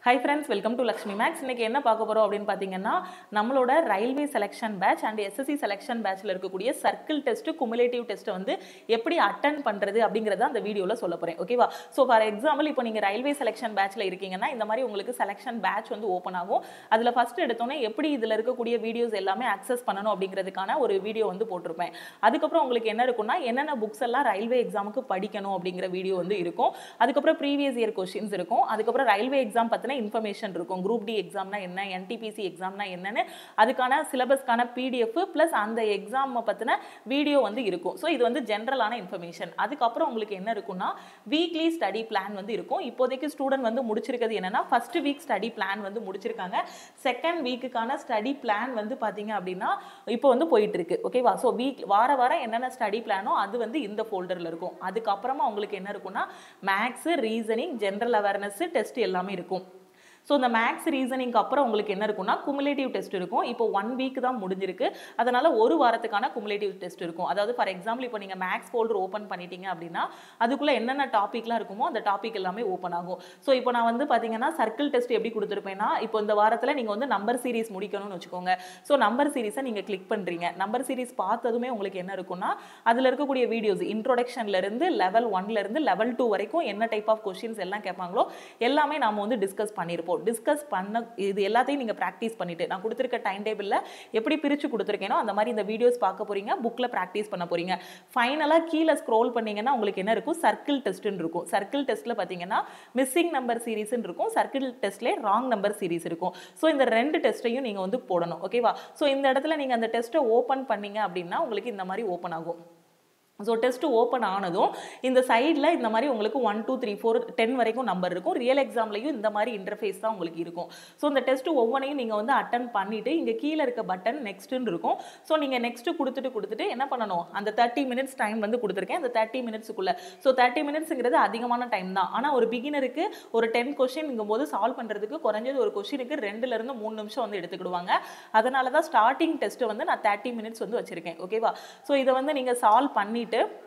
high friends welcome to Lakshmi maths இன்னைக்கு என்ன பார்க்க போகிறோம் அப்படின்னு பார்த்தீங்கன்னா நம்மளோட railway selection batch and SSC selection பேட்ச்சில் இருக்கக்கூடிய சர்க்கிள் டெஸ்ட் குமுலேட்டிவ் டெஸ்ட்டை வந்து எப்படி அட்டன் பண்ணுறது அப்படிங்கிறத அந்த வீடியோவில் சொல்ல போகிறேன் ஓகேவா ஸோ ஃபார் எக்ஸாம்பிள் இப்போ நீங்கள் ரயில்வே செலெக்ஷன் பேட்ச்சில் இருக்கீங்கன்னா இந்த மாதிரி உங்களுக்கு செலெக்ஷன் பேட்ச் வந்து ஓப்பன் ஆகும் அதில் ஃபஸ்ட் எடுத்தோன்னே எப்படி இதில் இருக்கக்கூடிய வீடியோஸ் எல்லாமே அக்சஸ் பண்ணணும் அப்படிங்கிறதுக்கான ஒரு வீடியோ வந்து போட்டிருப்பேன் அதுக்கப்புறம் உங்களுக்கு என்ன இருக்கும்னா என்னென்ன புக்ஸ் எல்லாம் ரயில்வே எக்ஸாமுக்கு படிக்கணும் அப்படிங்கிற வீடியோ வந்து இருக்கும் அதுக்கப்புறம் ப்ரீவியஸ் இயர் கொஷின்ஸ் இருக்கும் அதுக்கப்புறம் ரயில்வே எக்ஸாம் பற்றின இன்ஃபர்மேஷன் இருக்கும் குரூப் டி எக்ஸாம்னா என்ன என்டிபிசி எக்ஸாம்னா என்னன்னு அதுக்கான சிலபஸ்க்கான பிடிஎஃப் ப்ளஸ் அந்த எக்ஸாம் பற்றின வீடியோ வந்து இருக்கும் ஸோ இது வந்து ஜென்ரலான இன்ஃபர்மேஷன் அதுக்கப்புறம் உங்களுக்கு என்ன இருக்கும்னா வீக்லி ஸ்டடி பிளான் வந்து இருக்கும் இப்போதைக்கு ஸ்டூடெண்ட் வந்து முடிச்சிருக்கிறது என்னன்னா ஃபர்ஸ்ட் வீக் ஸ்டடி பிளான் வந்து முடிச்சிருக்காங்க செகண்ட் வீக்குக்கான ஸ்டடி பிளான் வந்து பார்த்தீங்க அப்படின்னா இப்போ வந்து போயிட்டு இருக்கு ஓகேவா ஸோ வீக் வார வாரம் என்னென்ன ஸ்டடி பிளானோ அது வந்து இந்த ஃபோல்டரில் இருக்கும் அதுக்கப்புறமா உங்களுக்கு என்ன இருக்கும்னா maths reasoning general awareness test எல்லாமே இருக்கும் ஸோ இந்த மேக்ஸ் ரீசனிங்க்கு அப்புறம் உங்களுக்கு என்ன இருக்கும்னா குமுலேட்டிவ் டெஸ்ட் இருக்கும் இப்போ ஒன் வீக் தான் முடிஞ்சிருக்கு அதனால ஒரு வாரத்துக்கான குமுலேட்டிவ் டெஸ்ட் இருக்கும் அதாவது ஃபார் எக்ஸாம்பிள் இப்போ நீங்கள் மேக்ஸ் ஃபோல்டர் ஓப்பன் பண்ணிட்டீங்க அப்படின்னா அதுக்குள்ளே என்னென்ன டாப்பிக்லாம் இருக்குமோ அந்த டாபிக் எல்லாமே ஓப்பன் ஆகும் ஸோ இப்போ நான் வந்து பார்த்தீங்கன்னா சர்க்கிள் டெஸ்ட் எப்படி கொடுத்துருப்பேன்னா இப்போ இந்த வாரத்தில் நீங்கள் வந்து நம்பர் சீரிஸ் முடிக்கணும்னு வச்சுக்கோங்க ஸோ நம்பர் சீரிஸை நீங்கள் கிளிக் பண்ணுறீங்க நம்பர் சீரிஸ் பார்த்ததுமே உங்களுக்கு என்ன இருக்கும்னா அதில் இருக்கக்கூடிய வீடியோஸ் இன்ட்ரோடக்ஷன்லேருந்து லெவல் ஒன்லேருந்து லெவல் டூ வரைக்கும் என்ன டைப் ஆஃப் கொஷின்ஸ் எல்லாம் கேட்பாங்களோ எல்லாமே நாம வந்து டிஸ்கஸ் பண்ணியிருப்போம் டிஸ்கஸ் பண்ண இது எல்லாத்தையும் நீங்கள் ப்ராக்டிஸ் பண்ணிட்டு நான் கொடுத்துருக்க டைம் டேபிளில் எப்படி பிரித்து கொடுத்துருக்கேனோ அந்த மாதிரி இந்த வீடியோஸ் பார்க்க போறீங்க புக்கில் ப்ராக்டிஸ் பண்ண போறீங்க ஃபைனலாக கீழே ஸ்க்ரோல் பண்ணீங்கன்னா உங்களுக்கு என்ன இருக்கும் சர்க்கிள் டெஸ்ட்னு இருக்கும் சர்க்கிள் டெஸ்ட்டில் பார்த்தீங்கன்னா மிஸ்ஸிங் நம்பர் சீரிஸ்னு இருக்கும் சர்க்கிள் டெஸ்ட்லேயே ராங் நம்பர் சீரிஸ் இருக்கும் ஸோ இந்த ரெண்டு டெஸ்ட்டையும் நீங்கள் வந்து போடணும் ஓகேவா ஸோ இந்த இடத்துல நீங்கள் அந்த டெஸ்ட்டை ஓப்பன் பண்ணீங்க அப்படின்னா உங்களுக்கு இந்த மாதிரி ஓப்பன் ஆகும் ஸோ டெஸ்ட்டு ஓப்பன் ஆனதும் இந்த சைடில் இந்த மாதிரி உங்களுக்கு one two three four ten வரைக்கும் நம்பர் இருக்கும் ரியல் எக்ஸாம்லையும் இந்த மாதிரி இன்டர்ஃபேஸ் தான் உங்களுக்கு இருக்கும் ஸோ இந்த டெஸ்ட்டு ஒவ்வொன்றையும் நீங்கள் வந்து அட்டன் பண்ணிவிட்டு இங்கே கீழே இருக்க பட்டன் நெக்ஸ்ட்டுன்னு இருக்கும் ஸோ நீங்கள் நெக்ஸ்ட்டு கொடுத்துட்டு கொடுத்துட்டு என்ன பண்ணணும் அந்த தேர்ட்டி மினிட்ஸ் டைம் வந்து கொடுத்துருக்கேன் அந்த தேர்ட்டி மினிட்ஸுக்குள்ளே ஸோ தேர்ட்டி மினிட்ஸுங்கிறது அதிகமான டைம் தான் ஆனால் ஒரு பிகினருக்கு ஒரு டென் கொஷின்ங்கும் போது சால்வ் பண்ணுறதுக்கு குறைஞ்சது ஒரு கொஷினுக்கு ரெண்டுலேருந்து மூணு நிமிஷம் வந்து எடுத்துக்கிடுவாங்க அதனால தான் ஸ்டார்டிங் டெஸ்ட்டு வந்து நான் தேர்ட்டி மினிட்ஸ் வந்து வச்சுருக்கேன் ஓகேவா ஸோ இதை வந்து நீங்கள் சால்வ் பண்ணிவிட்டு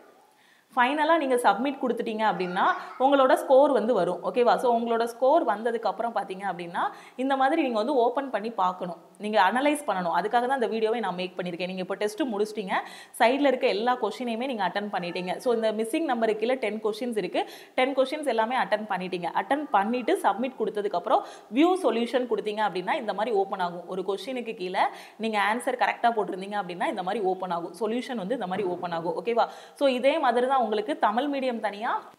ஃபைனலாக நீங்கள் சப்மிட் கொடுத்துட்டீங்க அப்படின்னா உங்களோட ஸ்கோர் வந்து வரும் ஓகேவா ஸோ உங்களோட ஸ்கோர் வந்ததுக்கப்புறம் பார்த்தீங்க அப்படின்னா இந்த மாதிரி நீங்கள் வந்து ஓப்பன் பண்ணி பார்க்கணும் நீங்கள் அனலைஸ் பண்ணணும் அதுக்காக தான் இந்த வீடியோவை நான் மேக் பண்ணியிருக்கேன் நீங்கள் இப்போ டெஸ்ட்டு முடிச்சிட்டீங்க சைடில் இருக்க எல்லா கொஷினையுமே நீங்கள் அட்டன் பண்ணிட்டீங்க ஸோ இந்த மிஸ்ஸிங் நம்பருக்கு கீழே டென் கொஷின்ஸ் இருக்குது டென் கொஷின்ஸ் எல்லாமே அட்டன் பண்ணிட்டீங்க அட்டன் பண்ணிவிட்டு சப்மிட் கொடுத்ததுக்கப்புறம் வியூ சொல்யூஷன் கொடுத்தீங்க அப்படின்னா இந்த மாதிரி ஓப்பன் ஆகும் ஒரு கொஷினுக்கு கீழே நீங்கள் ஆன்சர் கரெக்டாக போட்டிருந்தீங்க அப்படின்னா இந்த மாதிரி ஓப்பன் ஆகும் சொல்யூஷன் வந்து இந்த மாதிரி ஓப்பன் ஆகும் ஓகேவா ஸோ இதே மாதிரி தான் உங்களுக்கு தமிழ் மீடியம் தனியாக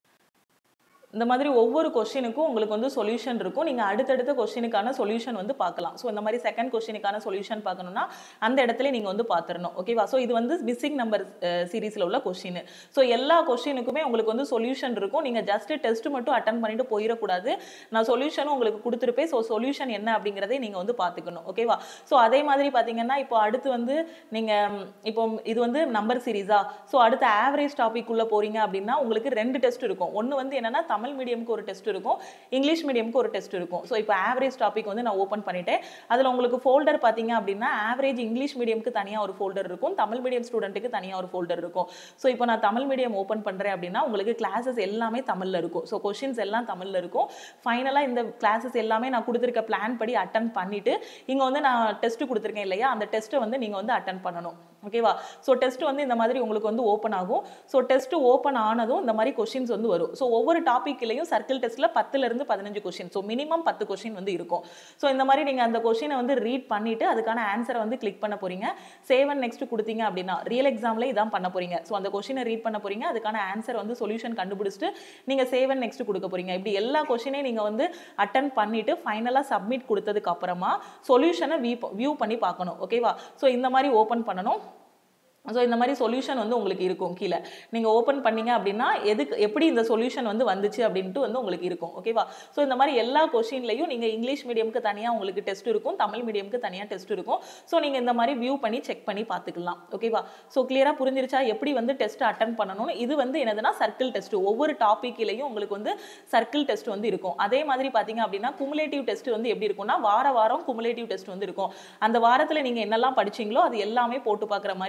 இந்த மாதிரி ஒவ்வொரு கொஷினுக்கும் உங்களுக்கு வந்து சொல்யூஷன் இருக்கும் நீங்கள் அடுத்தடுத்த கொஷினுக்கான சொல்யூஷன் வந்து பார்க்கலாம் ஸோ இந்த மாதிரி செகண்ட் கொஷினுக்கான சொல்யூஷன் பார்க்கணும்னா அந்த இடத்துல நீங்கள் வந்து பார்த்துடணும் ஓகேவா ஸோ இது வந்து மிஸ்ஸிங் நம்பர் சீரீஸில் உள்ள கொஷின் ஸோ எல்லா கொஷினுக்குமே உங்களுக்கு வந்து சொல்யூஷன் இருக்கும் நீங்கள் ஜஸ்ட் டெஸ்ட் மட்டும் அட்டன் பண்ணிட்டு போயிடக்கூடாது நான் சொல்யூஷனும் உங்களுக்கு கொடுத்துருப்பேன் ஸோ சொல்யூஷன் என்ன அப்படிங்கிறதை நீங்கள் வந்து பார்த்துக்கணும் ஓகேவா ஸோ அதே மாதிரி பார்த்தீங்கன்னா இப்போ அடுத்து வந்து நீங்கள் இப்போ இது வந்து நம்பர் சீரீஸா ஸோ அடுத்த ஆவரேஜ் டாபிக் உள்ள போறீங்க அப்படின்னா உங்களுக்கு ரெண்டு டெஸ்ட் இருக்கும் ஒன்று வந்து என்னன்னா தமிழ் மீடியம்க்கு ஒரு டெஸ்ட் இருக்கும் இங்கிலீஷ் மீடியம்க்கு ஒரு டெஸ்ட் இருக்கும் ஸோ இப்போ ஆவரேஜ் டாபிக் வந்து நான் ஓப்பன் பண்ணிட்டேன் அதில் உங்களுக்கு ஃபோல்டர் பார்த்தீங்க அப்படின்னா ஆவரேஜ் இங்கிலீஷ் மீடியம்க்கு தனியாக ஒரு ஃபோல்டர் இருக்கும் தமிழ் மீடியம் ஸ்டூடெண்ட்டுக்கு தனியாக ஒரு ஃபோல்டர் இருக்கும் ஸோ இப்போ நான் தமிழ் மீடியம் ஓப்பன் பண்ணுறேன் அப்படின்னா உங்களுக்கு கிளாஸஸ் எல்லாமே தமிழில் இருக்கும் ஸோ கொஷின்ஸ் எல்லாம் தமிழில் இருக்கும் ஃபைனலாக இந்த கிளாஸஸ் எல்லாமே நான் கொடுத்துருக்க பிளான் படி அட்டன் பண்ணிட்டு இங்கே வந்து நான் டெஸ்ட் கொடுத்துருக்கேன் இல்லையா அந்த டெஸ்ட்டை வந்து நீங்கள் வந்து அட்டன் பண்ணணும் ஓகேவா ஸோ டெஸ்ட் வந்து இந்த மாதிரி உங்களுக்கு வந்து ஓப்பன் ஆகும் ஸோ டெஸ்ட் ஓப்பன் ஆனதும் இந்த மாதிரி கொஷின்ஸ் வந்து வரும் ஸோ ஒவ்வொரு டாப்பிக்லையும் சர்க்கிள் டெஸ்ட்டில் பத்துலேருந்து பதினஞ்சு கொஷின் ஸோ மினிமம் பத்து கொஷின் வந்து இருக்கும் ஸோ இந்த மாதிரி நீங்கள் அந்த கொஷினை வந்து ரீட் பண்ணிவிட்டு அதுக்கான ஆன்சரை வந்து கிளிக் பண்ண போகிறீங்க சேவன் நெக்ஸ்ட் கொடுத்தீங்க அப்படின்னா ரியல் எக்ஸாமில் இதான் பண்ண போகிறீங்க ஸோ அந்த கொஷினை ரீட் பண்ண போகிறீங்க அதுக்கான ஆன்சர் வந்து சொல்யூஷன் கண்டுபிடிச்சிட்டு நீங்கள் சேவன் நெக்ஸ்ட் கொடுக்க போகிறீங்க இப்படி எல்லா கொஷினையும் நீங்கள் வந்து அட்டன் பண்ணிவிட்டு ஃபைனலாக சப்மிட் கொடுத்ததுக்கு அப்புறமா சொல்யூஷனை வியூ வியூ பண்ணி பார்க்கணும் ஓகேவா ஸோ இந்த மாதிரி ஓப்பன் பண்ணணும் ஸோ இந்த மாதிரி சொல்யூஷன் வந்து உங்களுக்கு இருக்கும் கீழே நீங்கள் ஓப்பன் பண்ணீங்க அப்படின்னா எதுக்கு எப்படி இந்த சொல்யூஷன் வந்து வந்துச்சு அப்படின்ட்டு வந்து உங்களுக்கு இருக்கும் ஓகேவா ஸோ இந்த மாதிரி எல்லா கொஷின்லையும் நீங்கள் இங்கிலீஷ் மீடியமுக்கு தனியாக உங்களுக்கு டெஸ்ட் இருக்கும் தமிழ் மீடியமுக்கு தனியாக டெஸ்ட் இருக்கும் ஸோ நீங்கள் இந்த மாதிரி வியூ பண்ணி செக் பண்ணி பார்த்துக்கலாம் ஓகேவா ஸோ கிளியராக புரிஞ்சிருச்சா எப்படி வந்து டெஸ்ட் அட்டன் பண்ணணும் இது வந்து என்னதுன்னா சர்க்கிள் டெஸ்ட் ஒவ்வொரு டாப்பிக்லையும் உங்களுக்கு வந்து சர்க்கிள் டெஸ்ட் வந்து இருக்கும் அதே மாதிரி பார்த்தீங்க அப்படின்னா குமுலேட்டிவ் டெஸ்ட் வந்து எப்படி இருக்கும்னா வார வாரம் குமுலேட்டிவ் டெஸ்ட் வந்து இருக்கும் அந்த வாரத்தில் நீங்கள் என்னெல்லாம் படிச்சீங்களோ அது எல்லாமே போட்டு பார்க்குற மாதிரி உங்களுக்கு என்ன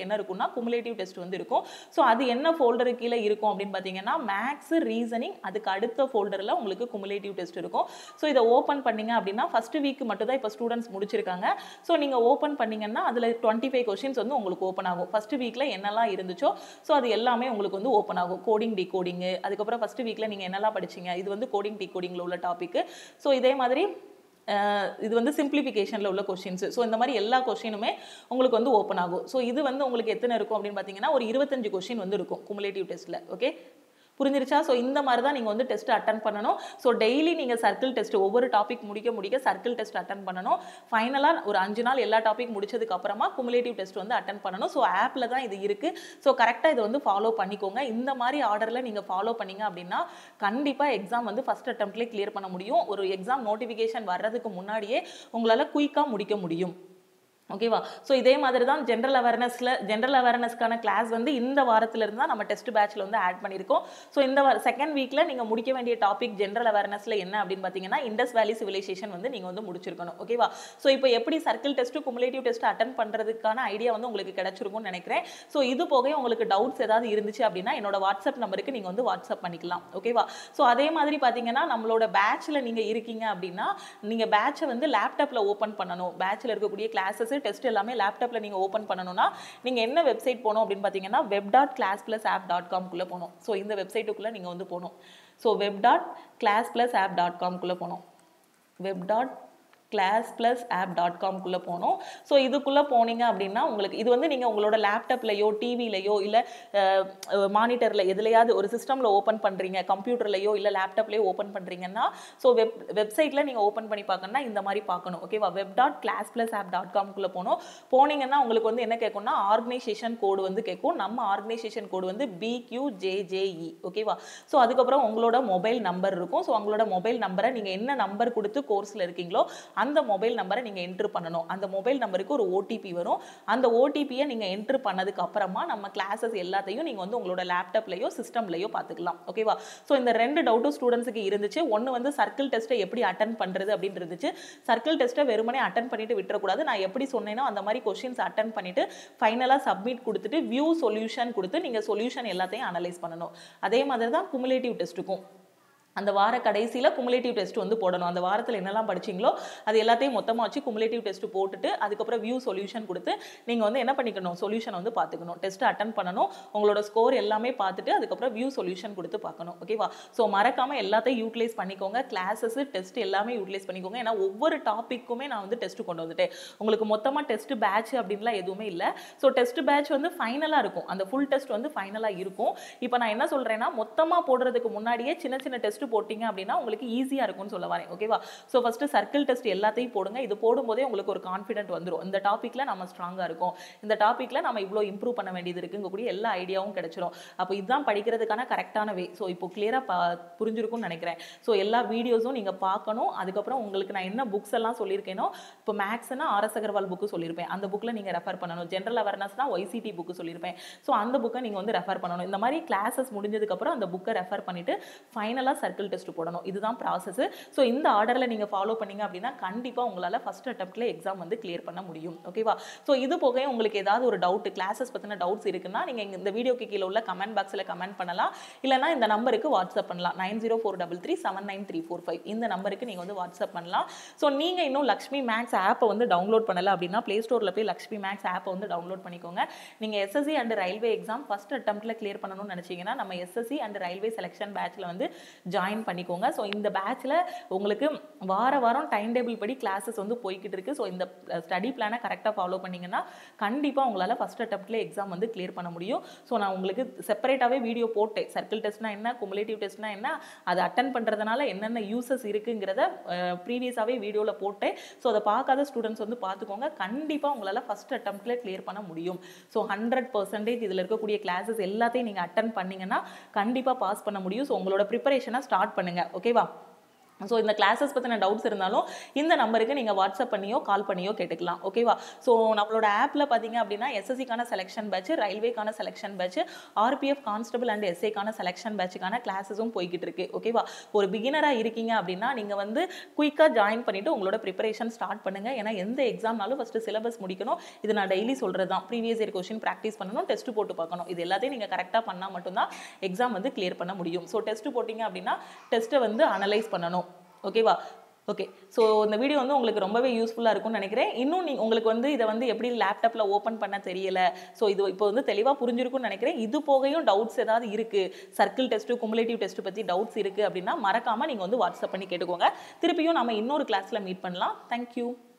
என்ன இருக்கும்னா குமுலேட்டிவ் டெஸ்ட் வந்து இருக்கும் ஸோ அது என்ன ஃபோல்டரு கீழே இருக்கும் அப்படின்னு பார்த்தீங்கன்னா மேக்ஸ் ரீசனிங் அதுக்கு அடுத்த ஃபோல்டரில் உங்களுக்கு குமுலேட்டிவ் டெஸ்ட் இருக்கும் ஸோ இதை ஓப்பன் பண்ணீங்க அப்படின்னா ஃபர்ஸ்ட் வீக் மட்டும் தான் இப்போ ஸ்டூடெண்ட்ஸ் முடிச்சிருக்காங்க ஸோ நீங்கள் ஓப்பன் பண்ணீங்கன்னா அதில் டுவெண்ட்டி ஃபைவ் கொஷின்ஸ் வந்து உங்களுக்கு ஓப்பன் ஆகும் ஃபர்ஸ்ட் வீக்கில் என்னெல்லாம் இருந்துச்சோ ஸோ அது எல்லாமே உங்களுக்கு வந்து ஓப்பன் ஆகும் கோடிங் டிகோடிங்கு அதுக்கப்புறம் ஃபர்ஸ்ட் வீக்கில் நீங்கள் என்னெல்லாம் படிச்சீங்க இது வந்து கோடிங் டிகோடிங்கில் உள்ள டாபிக் ஸோ இதே மாதிரி அஹ், இது வந்து சிம்பிளிஃபிகேஷனில் உள்ள கொஷின்ஸ் ஸோ இந்த மாதிரி எல்லா கொஷினுமே உங்களுக்கு வந்து ஓப்பன் ஆகும் ஸோ இது வந்து உங்களுக்கு எத்தனை இருக்கும் அப்படின்னு பார்த்தீங்கன்னா ஒரு இருபத்தஞ்சு கொஷின் வந்து இருக்கும் குமுலேட்டிவ் டெஸ்ட்டில் ஓகே புரிஞ்சிருச்சா ஸோ இந்த மாதிரி தான் நீங்கள் வந்து டெஸ்ட் அட்டன் பண்ணணும் ஸோ டெய்லி நீங்கள் சர்க்கிள் டெஸ்ட் ஒவ்வொரு டாபிக் முடிக்க முடிக்க சர்க்கிள் டெஸ்ட் அட்டன் பண்ணணும் ஃபைனலாக ஒரு அஞ்சு நாள் எல்லா டாபிக் முடிச்சதுக்கு அப்புறமா குமுலேட்டிவ் டெஸ்ட் வந்து அட்டன் பண்ணணும் ஸோ ஆப்பில் தான் இது இருக்குது ஸோ கரெக்டாக இதை வந்து ஃபாலோ பண்ணிக்கோங்க இந்த மாதிரி ஆர்டரில் நீங்கள் ஃபாலோ பண்ணீங்க அப்படின்னா கண்டிப்பாக எக்ஸாம் வந்து ஃபஸ்ட் அட்டம்ப்ட்லேயே கிளியர் பண்ண முடியும் ஒரு எக்ஸாம் நோட்டிஃபிகேஷன் வர்றதுக்கு முன்னாடியே உங்களால் குயிக்காக முடிக்க முடியும் ஓகேவா ஸோ இதே மாதிரி தான் ஜென்ரல் அவேர்னஸில் ஜென்ரல் அவேர்னஸ்க்கான கிளாஸ் வந்து இந்த வாரத்துல இருந்து தான் நம்ம டெஸ்ட் பேட்ச்ல வந்து ஆட் பண்ணியிருக்கோம் ஸோ இந்த வார செகண்ட் வீக்கில் நீங்கள் முடிக்க வேண்டிய டாபிக் ஜென்ரல் அவேர்னஸில் என்ன அப்படின்னு பார்த்தீங்கன்னா இண்டஸ் வேலி சிவிலைசேஷன் வந்து நீங்கள் வந்து முடிச்சிருக்கணும் ஓகேவா ஸோ இப்போ எப்படி circle test cumulative test attend பண்ணுறதுக்கான ஐடியா வந்து உங்களுக்கு கிடைச்சிருக்கும்னு நினைக்கிறேன் ஸோ இது போக உங்களுக்கு டவுட்ஸ் ஏதாவது இருந்துச்சு அப்படின்னா என்னோட வாட்ஸ்அப் நம்பருக்கு நீங்கள் வந்து வாட்ஸ்அப் பண்ணிக்கலாம் ஓகேவா ஸோ அதே மாதிரி பார்த்தீங்கன்னா நம்மளோட பேட்ச்சில் நீங்கள் இருக்கீங்க அப்படின்னா நீங்கள் பேட்சை வந்து லேப்டாப்பில் ஓப்பன் பண்ணணும் பேட்சில் இருக்கக்கூடிய கிளாஸஸ் டெஸ்ட் எல்லாமே லேப்டாப்பில் நீங்கள் ஓப்பன் பண்ணணும்னா நீங்கள் என்ன வெப்சைட் போகணும் அப்படின்னு பார்த்தீங்கன்னா web dot class plus app dot காம்குள்ளே போகணும் ஸோ இந்த வெப்சைட்டுக்குள்ளே நீங்கள் வந்து போகணும் so web dot class plus app dot காம்குள்ளே போகணும் web dot class plus app dot காம்குள்ளே போகணும் ஸோ இதுக்குள்ளே போனீங்க அப்படின்னா உங்களுக்கு இது வந்து நீங்கள் உங்களோட லேப்டாப்லையோ டிவிலையோ இல்லை மானிட்டரில் எதுலையாவது ஒரு சிஸ்டமில் ஓப்பன் பண்ணுறீங்க கம்ப்யூட்டர்லையோ இல்லை லேப்டாப்லையோ ஓப்பன் பண்ணுறீங்கன்னா ஸோ வெப் வெப்சைட்டில் நீங்கள் ஓப்பன் பண்ணி பார்க்கணும்னா இந்த மாதிரி பார்க்கணும் ஓகேவா web dot class plus app dot காம்குள்ளே போகணும் போனீங்கன்னா உங்களுக்கு வந்து என்ன கேட்கும்னா ஆர்கனைசேஷன் கோடு வந்து கேட்கும் நம்ம ஆர்கனைசேஷன் கோடு வந்து பிக்யூஜேஜேஇ ஓகேவா ஸோ அதுக்கப்புறம் உங்களோட மொபைல் நம்பர் இருக்கும் ஸோ உங்களோட மொபைல் நம்பரை நீங்கள் என்ன நம்பர் கொடுத்து கோர்ஸில் இருக்கீங்களோ அந்த மொபைல் நம்பரை நீங்கள் என்ட்ரு பண்ணணும் அந்த மொபைல் நம்பருக்கு ஒரு ஓடிபி வரும் அந்த ஓடிபியை நீங்கள் என்ட்ரு பண்ணதுக்கு அப்புறமா நம்ம கிளாஸஸ் எல்லாத்தையும் நீங்கள் வந்து உங்களோட லேப்டாப்லையோ சிஸ்டம்லையோ பார்த்துக்கலாம் ஓகேவா ஸோ இந்த ரெண்டு டவுட்டும் ஸ்டூடெண்ட்ஸுக்கு இருந்துச்சு ஒன்று வந்து சர்க்கிள் டெஸ்ட்டை எப்படி அட்டன் பண்ணுறது அப்படின்னு இருந்துச்சு சர்க்கிள் டெஸ்ட்டை வெறுமனே அட்டன் பண்ணிட்டு விட்டுறக்கூடாது நான் எப்படி சொன்னேனோ அந்த மாதிரி கொஷின்ஸ் அட்டன் பண்ணிட்டு ஃபைனலாக சப்மிட் கொடுத்துட்டு வியூ சொல்யூஷன் கொடுத்து நீங்கள் சொல்யூஷன் எல்லாத்தையும் அனலைஸ் பண்ணணும் அதே மாதிரி தான் குமுலேட்டிவ் டெஸ்ட்டுக்கும் அந்த வார கடைசியில் குமுலேட்டிவ் டெஸ்ட் வந்து போடணும் அந்த வாரத்தில் என்னெல்லாம் படிச்சீங்களோ அது எல்லாத்தையும் மொத்தமாக வச்சு குமுலேட்டிவ் டெஸ்ட் போட்டுட்டு அதுக்கப்புறம் வியூ சொல்யூஷன் கொடுத்து நீங்கள் வந்து என்ன பண்ணிக்கணும் சொல்யூஷன் வந்து பார்த்துக்கணும் டெஸ்ட் அட்டன் பண்ணணும் உங்களோட ஸ்கோர் எல்லாமே பார்த்துட்டு அதுக்கப்புறம் வியூ சொல்யூஷன் கொடுத்து பார்க்கணும் ஓகேவா ஸோ மறக்காமல் எல்லாத்தையும் யூட்டிலைஸ் பண்ணிக்கோங்க கிளாஸஸ் டெஸ்ட் எல்லாமே யூட்டிலைஸ் பண்ணிக்கோங்க ஏன்னா ஒவ்வொரு டாப்பிக்குமே நான் வந்து டெஸ்ட் கொண்டு வந்துட்டேன் உங்களுக்கு மொத்தமாக டெஸ்ட் பேட்ச் அப்படின்லாம் எதுவுமே இல்லை ஸோ டெஸ்ட் பேட்ச் வந்து ஃபைனலாக இருக்கும் அந்த ஃபுல் டெஸ்ட் வந்து ஃபைனலாக இருக்கும் இப்போ நான் என்ன சொல்கிறேன்னா மொத்தமாக போடுறதுக்கு முன்னாடியே சின்ன சின்ன டெஸ்ட் போட்டிங்க அப்படின்னா உங்களுக்கு ஈஸியாக இருக்கும்னு சொல்ல வரேன் ஓகேவா ஸோ ஃபஸ்ட்டு சர்க்கிள் டெஸ்ட் எல்லாத்தையும் போடுங்க இது போடும்போதே உங்களுக்கு ஒரு கான்ஃபிடென்ட் வந்துடும் இந்த டாப்பிக்கில் நம்ம ஸ்ட்ராங்காக இருக்கும் இந்த டாப்பிக்கில் நம்ம இவ்வளோ இம்ப்ரூவ் பண்ண வேண்டியது இருக்குங்கக்கூடிய எல்லா ஐடியாவும் கிடைச்சிரும் அப்போ இதுதான் படிக்கிறதுக்கான கரெக்டான வே ஸோ இப்போ கிளியராக பா புரிஞ்சிருக்கும்னு நினைக்கிறேன் ஸோ எல்லா வீடியோஸும் நீங்கள் பார்க்கணும் அதுக்கப்புறம் உங்களுக்கு நான் என்ன புக்ஸ் எல்லாம் சொல்லியிருக்கேனோ இப்போ மேக்ஸ்னா ஆர்எஸ் அகர்வால் புக்கு சொல்லியிருப்பேன் அந்த புக்கில் நீங்கள் ரெஃபர் பண்ணணும் ஜென்ரல் அவேர்னஸ்னா ஒய்சிடி புக்கு சொல்லியிருப்பேன் ஸோ அந்த புக்கை நீங்கள் வந்து ரெஃபர் பண்ணணும் இந்த மாதிரி கிளாஸஸ் முடிஞ்சதுக்கப்புறம் அந்த புக்கை ரெஃபர் பண்ணிவிட்டு ஃபைனலாக சர்க்கிள் டெஸ்ட் போடணும் இதுதான் ப்ராசஸ் ஸோ இந்த ஆர்டரில் நீங்கள் ஃபாலோ பண்ணீங்க அப்படின்னா கண்டிப்பாக உங்களால் ஃபஸ்ட் அட்டம்ப்ட்ல எக்ஸாம் வந்து கிளியர் பண்ண முடியும் ஓகேவா ஸோ இது போக உங்களுக்கு ஏதாவது ஒரு டவுட் கிளாஸஸ் பற்றின டவுட்ஸ் இருக்குன்னா நீங்கள் இந்த வீடியோக்கு கீழே உள்ள கமெண்ட் பாக்ஸில் கமெண்ட் பண்ணலாம் இல்லைனா இந்த நம்பருக்கு வாட்ஸ்அப் பண்ணலாம் nine zero four double three seven nine three four five இந்த நம்பருக்கு நீங்கள் வந்து வாட்ஸ்அப் பண்ணலாம் ஸோ நீங்கள் இன்னும் லக்ஷ்மி மேக்ஸ் ஆப்பை வந்து டவுன்லோட் பண்ணல அப்படின்னா ப்ளே ஸ்டோரில் போய் லக்ஷ்மி மேக்ஸ் ஆப்பை வந்து டவுன்லோட் பண்ணிக்கோங்க நீங்கள் SSC and railway exam first அட்டம்ப்ட்ல கிளியர் பண்ணணும்னு நினச்சிங்கன்னா நம்ம எஸ்எஸ்சி அண்ட் ரயில்வே செலெக்ஷன் பேட்ச்ல வந்து ஜாயின் பண்ணிக்கோங்க ஸோ இந்த பேட்ச்ல உங்களுக்கு வார வாரம் டைம் டேபிள் படி கிளாஸஸ் வந்து போய்கிட்டு இருக்கு ஸோ இந்த ஸ்டடி பிளானை கரெக்டாக ஃபாலோ பண்ணீங்கன்னா கண்டிப்பாக உங்களால் ஃபஸ்ட் அட்டம்ப்ட்ல எக்ஸாம் வந்து கிளியர் பண்ண முடியும் ஸோ நான் உங்களுக்கு செப்பரேட்டாகவே வீடியோ போட்டேன் சர்க்கிள் டெஸ்ட்னா என்ன குமுலேட்டிவ் டெஸ்ட்னா என்ன அதை அட்டன் பண்ணுறதுனால என்னென்ன யூசஸ் இருக்குங்கிறத ப்ரீவியஸாகவே வீடியோவில் போட்டேன் ஸோ அதை பார்க்காத ஸ்டூடெண்ட்ஸ் வந்து பார்த்துக்கோங்க கண்டிப்பாக உங்களால் ஃபஸ்ட் அட்டம்ப்ட்ல கிளியர் பண்ண முடியும் ஸோ ஹண்ட்ரட் பர்சன்டேஜ் இதில் இருக்கக்கூடிய கிளாஸஸ் எல்லாத்தையும் நீங்கள் அட்டன் பண்ணீங்கன்னா கண்டிப்பாக பாஸ் பண்ண முடியும் ஸோ உங்களோட ப்ரிப்பரேஷனை ஸ்டார்ட் பண்ணுங்க ஓகேவா ஸோ இந்த கிளாஸஸ் பற்றின டவுட்ஸ் இருந்தாலும் இந்த நம்பருக்கு நீங்கள் வாட்ஸ்அப் பண்ணியோ கால் பண்ணியோ கேட்டுக்கலாம் ஓகேவா ஸோ நம்மளோட ஆப்பில் பார்த்தீங்க அப்படின்னா எஸ்எஸ்சிக்கான செலெக்ஷன் பேட்ச் ரயில்வேக்கான selection batch RPF constable and எஸ்ஏக்கான செலெக்ஷன் பேட்சுக்கான கிளாஸஸும் போய்கிட்டு இருக்கு ஓகேவா ஒரு பிகினராக இருக்கீங்க அப்படின்னா நீங்கள் வந்து குயிக்காக ஜாயின் பண்ணிவிட்டு உங்களோட ப்ரிப்பரேஷன் ஸ்டார்ட் பண்ணுங்கள் ஏன்னா எந்த எக்ஸாம்னாலும் ஃபஸ்ட்டு சிலபஸ் முடிக்கணும் இது நான் டெய்லி சொல்கிறது தான் ப்ரீவியஸ் இயர் கொஷின் ப்ராக்டிஸ் பண்ணணும் டெஸ்ட் போட்டு பார்க்கணும் இது எல்லாத்தையும் நீங்கள் கரெக்டாக பண்ணால் மட்டும்தான் எக்ஸாம் வந்து கிளியர் பண்ண முடியும் ஸோ டெஸ்ட் போட்டிங்க அப்படின்னா டெஸ்ட்டை வந்து அனலைஸ் பண்ணணும் ஓகேவா ஓகே ஸோ இந்த வீடியோ வந்து உங்களுக்கு ரொம்பவே யூஸ்ஃபுல்லாக இருக்கும்னு நினைக்கிறேன் இன்னும் நீ உங்களுக்கு வந்து இதை வந்து எப்படி லேப்டாப்பில் ஓப்பன் பண்ண தெரியல ஸோ இது இப்போ வந்து தெளிவாக புரிஞ்சிருக்கும்னு நினைக்கிறேன் இது போகையும் டவுட்ஸ் ஏதாவது இருக்குது சர்க்கிள் டெஸ்ட்டு குமுலேட்டிவ் டெஸ்ட் பற்றி டவுட்ஸ் இருக்குது அப்படின்னா மறக்காமல் நீங்கள் வந்து வாட்ஸ்அப் பண்ணி கேட்டுக்கோங்க திருப்பியும் நம்ம இன்னொரு கிளாஸில் மீட் பண்ணலாம் தேங்க்யூ